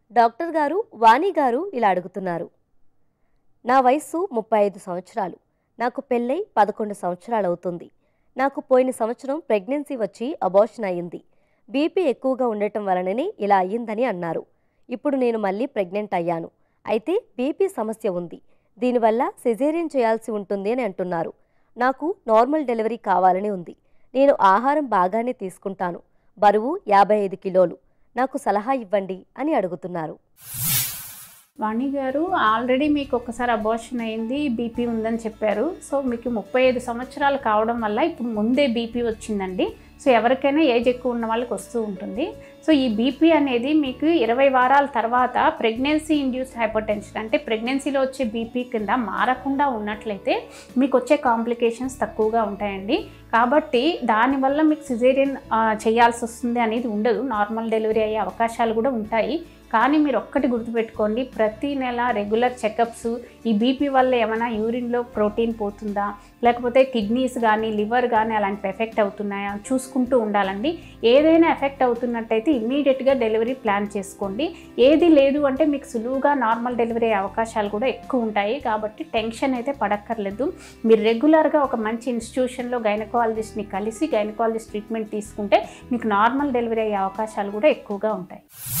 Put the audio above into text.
doctor గారు వాణి గారు ఇలా అడుగుతున్నారు నా వయస్సు ముప్పై ఐదు సంవత్సరాలు నాకు పెళ్ళై పదకొండు సంవత్సరాలు అవుతుంది నాకు పోయిన సంవత్సరం ప్రెగ్నెన్సీ వచ్చి అబార్షన్ అయ్యింది బీపీ ఎక్కువగా ఉండటం వలననే ఇలా అయ్యిందని అన్నారు ఇప్పుడు నేను మళ్ళీ ప్రెగ్నెంట్ అయ్యాను అయితే బీపీ సమస్య ఉంది దీనివల్ల సిజేరియన్ చేయాల్సి ఉంటుంది అని అంటున్నారు నాకు నార్మల్ డెలివరీ కావాలని ఉంది నేను ఆహారం బాగానే తీసుకుంటాను బరువు యాభై ఐదు కిలోలు నాకు సలహా ఇవ్వండి అని అడుగుతున్నారు వాణి గారు ఆల్రెడీ మీకు ఒకసారి అబార్షన్ అయింది బీపీ ఉందని చెప్పారు సో మీకు ముప్పై ఐదు సంవత్సరాలు కావడం వల్ల ఇప్పుడు ముందే బీపీ వచ్చిందండి సో ఎవరికైనా ఏజ్ ఎక్కువ ఉన్న వాళ్ళకి వస్తూ ఉంటుంది సో ఈ బీపీ అనేది మీకు ఇరవై వారాల తర్వాత ప్రెగ్నెన్సీ ఇండ్యూస్డ్ హైపర్ టెన్షన్ అంటే ప్రెగ్నెన్సీలో వచ్చే బీపీ కింద మారకుండా ఉన్నట్లయితే మీకు వచ్చే కాంప్లికేషన్స్ తక్కువగా ఉంటాయండి కాబట్టి దానివల్ల మీకు సిజేరియన్ చేయాల్సి వస్తుంది అనేది ఉండదు నార్మల్ డెలివరీ అయ్యే అవకాశాలు కూడా ఉంటాయి కానీ మీరు ఒక్కటి గుర్తుపెట్టుకోండి ప్రతి నెల రెగ్యులర్ చెకప్స్ ఈ బీపీ వల్ల ఏమైనా యూరిన్లో ప్రోటీన్ పోతుందా లేకపోతే కిడ్నీస్ కానీ లివర్ కానీ అలాంటివి ఎఫెక్ట్ అవుతున్నాయా చూసుకుంటూ ఉండాలండి ఏదైనా ఎఫెక్ట్ అవుతున్నట్టయితే ఇమ్మీడియట్గా డెలివరీ ప్లాన్ చేసుకోండి ఏది లేదు అంటే మీకు సులువుగా నార్మల్ డెలివరీ అయ్యే అవకాశాలు కూడా ఎక్కువ ఉంటాయి కాబట్టి టెన్షన్ అయితే పడక్కర్లేదు మీరు రెగ్యులర్గా ఒక మంచి ఇన్స్టిట్యూషన్లో గైనకాలజిస్ట్ని కలిసి గైనకాలజిస్ట్ ట్రీట్మెంట్ తీసుకుంటే మీకు నార్మల్ డెలివరీ అయ్యే అవకాశాలు కూడా ఎక్కువగా ఉంటాయి